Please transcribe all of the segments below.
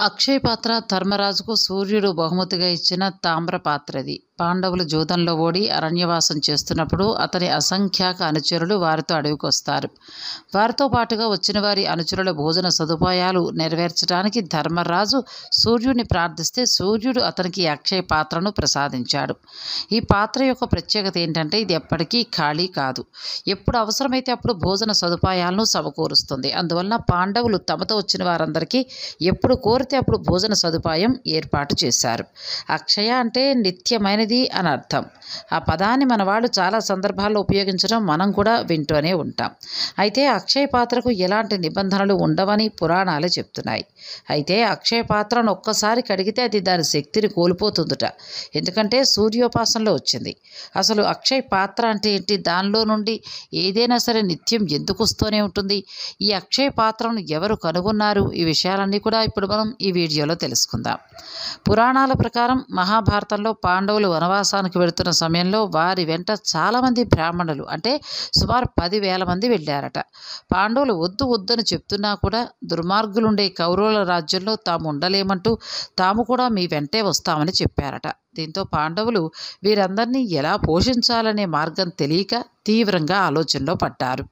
అక్షయ పాత్ర ధర్మరాజుకు సూర్యుడు బహుమతిగా ఇచ్చిన తామ్ర పాత్రది పాండవులు జూదంలో ఓడి అరణ్యవాసం చేస్తున్నప్పుడు అతని అసంఖ్యాక అనుచరులు వారితో అడవికి వస్తారు వారితో పాటుగా వచ్చిన వారి అనుచరుల భోజన సదుపాయాలు నెరవేర్చడానికి ధర్మరాజు సూర్యుడిని ప్రార్థిస్తే సూర్యుడు అతనికి ఈ అక్షయ పాత్రను ప్రసాదించాడు ఈ పాత్ర యొక్క ప్రత్యేకత ఏంటంటే ఇది ఎప్పటికీ ఖాళీ కాదు ఎప్పుడు అవసరమైతే అప్పుడు భోజన సదుపాయాలను సమకూరుస్తుంది అందువలన పాండవులు తమతో వచ్చిన వారందరికీ ఎప్పుడు కోరితే అప్పుడు భోజన సదుపాయం ఏర్పాటు చేశారు అక్షయ అంటే నిత్యమైనది అని అర్థం ఆ పదాన్ని మన వాళ్ళు చాలా సందర్భాల్లో ఉపయోగించడం మనం కూడా వింటూనే ఉంటాం అయితే అక్షయ పాత్రకు ఎలాంటి నిబంధనలు ఉండవని పురాణాలు చెప్తున్నాయి అయితే అక్షయ పాత్రను ఒక్కసారి కడిగితే అది దాని శక్తిని కోల్పోతుందట ఎందుకంటే సూర్యోపాసనలో వచ్చింది అసలు అక్షయ పాత్ర అంటే ఏంటి దానిలో నుండి ఏదైనా సరే నిత్యం ఎందుకు వస్తూనే ఉంటుంది ఈ అక్షయ పాత్రను ఎవరు కనుగొన్నారు ఈ విషయాలన్నీ కూడా ఇప్పుడు మనం ఈ వీడియోలో తెలుసుకుందాం పురాణాల ప్రకారం మహాభారతంలో పాండవులు వనవాసానికి వెళుతున్న సమయంలో వారి వెంట చాలామంది బ్రాహ్మణులు అంటే సుమారు పదివేల మంది వెళ్ళారట పాండవులు వద్దు వద్దని చెప్తున్నా కూడా దుర్మార్గులుండే కౌరవుల రాజ్యంలో తాము ఉండలేమంటూ తాము కూడా మీ వెంటే వస్తామని చెప్పారట దీంతో పాండవులు వీరందరినీ ఎలా పోషించాలనే మార్గం తెలియక తీవ్రంగా ఆలోచనలో పడ్డారు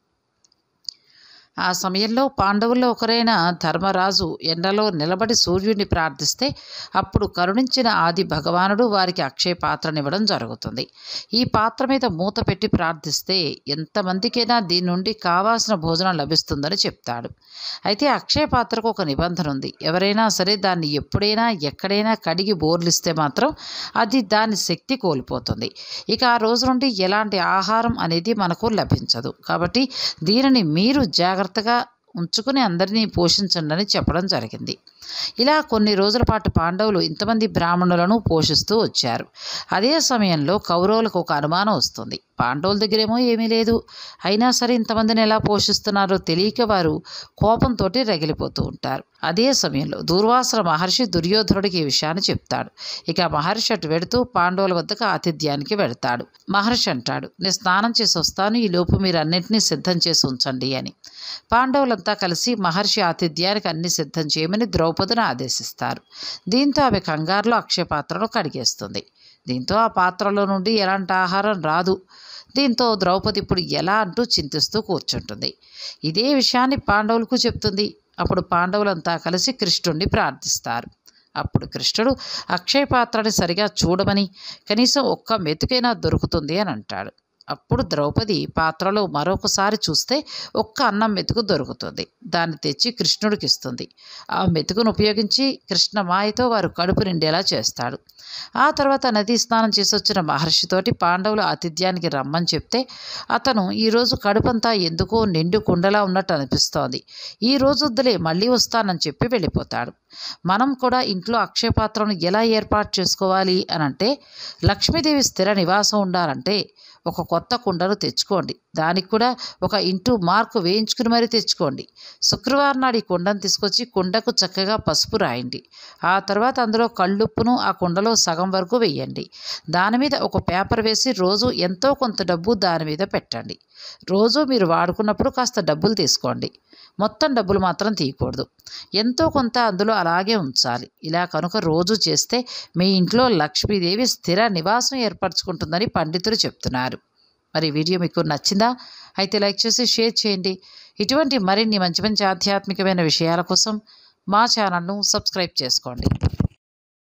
ఆ సమయంలో పాండవుల్లో ఒకరైన ధర్మరాజు ఎండలో నిలబడి సూర్యుడిని ప్రార్థిస్తే అప్పుడు కరుణించిన ఆది భగవానుడు వారికి అక్షయ పాత్రనివ్వడం జరుగుతుంది ఈ పాత్ర మీద మూత పెట్టి ప్రార్థిస్తే ఎంతమందికైనా దీని నుండి కావాల్సిన భోజనం లభిస్తుందని చెప్తాడు అయితే అక్షయ పాత్రకు ఒక నిబంధన ఉంది ఎవరైనా సరే దాన్ని ఎప్పుడైనా ఎక్కడైనా కడిగి బోర్లిస్తే మాత్రం అది దాని శక్తి కోల్పోతుంది ఇక ఆ రోజు నుండి ఎలాంటి ఆహారం అనేది మనకు లభించదు కాబట్టి దీనిని మీరు జాగ్రత్తగా ఉంచుకుని అందరినీ పోషించండి అని చెప్పడం జరిగింది ఇలా కొన్ని రోజుల పాటు పాండవులు ఇంతమంది బ్రాహ్మణులను పోషిస్తూ వచ్చారు అదే సమయంలో కౌరవులకు ఒక అనుమానం వస్తుంది పాండవుల దగ్గరేమో ఏమీ లేదు అయినా సరే ఇంతమందిని ఎలా పోషిస్తున్నారో తెలియక వారు కోపంతో రగిలిపోతూ ఉంటారు అదే సమయంలో దూర్వాసన మహర్షి దుర్యోధనుడికి ఈ విషయాన్ని చెప్తాడు ఇక మహర్షి అటు వెడుతూ పాండవుల వద్దకు ఆతిథ్యానికి వెడతాడు మహర్షి అంటాడు నేను స్నానం చేసి వస్తాను ఈ లోపు మీరు అన్నింటినీ సిద్ధం చేసి ఉంచండి అని పాండవులంతా కలిసి మహర్షి ఆతిథ్యానికి అన్ని సిద్ధం చేయమని ద్రౌపదిని ఆదేశిస్తారు దీంతో ఆమె కంగారులో అక్షయ పాత్రను కడిగేస్తుంది దీంతో ఆ పాత్రలో నుండి ఎలాంటి ఆహారం రాదు దీంతో ద్రౌపది ఇప్పుడు ఎలా అంటూ చింతిస్తూ కూర్చుంటుంది ఇదే విషయాన్ని పాండవులకు చెప్తుంది అప్పుడు పాండవులంతా కలిసి కృష్ణుడిని ప్రార్థిస్తారు అప్పుడు కృష్ణుడు అక్షయ పాత్రని సరిగా చూడమని కనీసం ఒక్క మెతుకైనా దొరుకుతుంది అని అంటాడు అప్పుడు ద్రౌపది పాత్రలో మరొకసారి చూస్తే ఒక్క అన్నం మెతుకు దొరుకుతుంది దాన్ని తెచ్చి కృష్ణుడికి ఇస్తుంది ఆ మెతుకును ఉపయోగించి కృష్ణ మాయతో వారు కడుపు నిండేలా చేస్తాడు ఆ తర్వాత నదీ స్నానం చేసి వచ్చిన మహర్షితోటి పాండవులు ఆతిథ్యానికి రమ్మని చెప్తే అతను ఈరోజు కడుపంతా ఎందుకో నిండు కుండలా ఉన్నట్టు అనిపిస్తోంది ఈ రోజు వద్దులే మళ్ళీ వస్తానని చెప్పి వెళ్ళిపోతాడు మనం కూడా ఇంట్లో అక్షయ పాత్రను ఎలా ఏర్పాటు చేసుకోవాలి అని అంటే లక్ష్మీదేవి స్థిర నివాసం ఉండాలంటే ఒక కొత్త కుండను తెచ్చుకోండి దానికి కూడా ఒక ఇంటూ మార్క్ వేయించుకుని మరీ తెచ్చుకోండి శుక్రవారం నాడు ఈ కుండను తీసుకొచ్చి కుండకు చక్కగా పసుపు రాయండి ఆ తర్వాత అందులో కళ్ళుప్పును ఆ కుండలో సగం వరకు వేయండి దాని మీద ఒక పేపర్ వేసి రోజు ఎంతో కొంత డబ్బు దాని మీద పెట్టండి రోజు మీరు వాడుకున్నప్పుడు కాస్త డబ్బులు తీసుకోండి మొత్తం డబ్బులు మాత్రం తీయకూడదు ఎంతో కొంత అందులో అలాగే ఉంచాలి ఇలా కనుక రోజు చేస్తే మీ ఇంట్లో లక్ష్మీదేవి స్థిర నివాసం ఏర్పరచుకుంటుందని పండితులు చెప్తున్నారు మరి వీడియో మీకు నచ్చిందా అయితే లైక్ చేసి షేర్ చేయండి ఇటువంటి మరిన్ని మంచి మంచి ఆధ్యాత్మికమైన విషయాల కోసం మా ఛానల్ను సబ్స్క్రైబ్ చేసుకోండి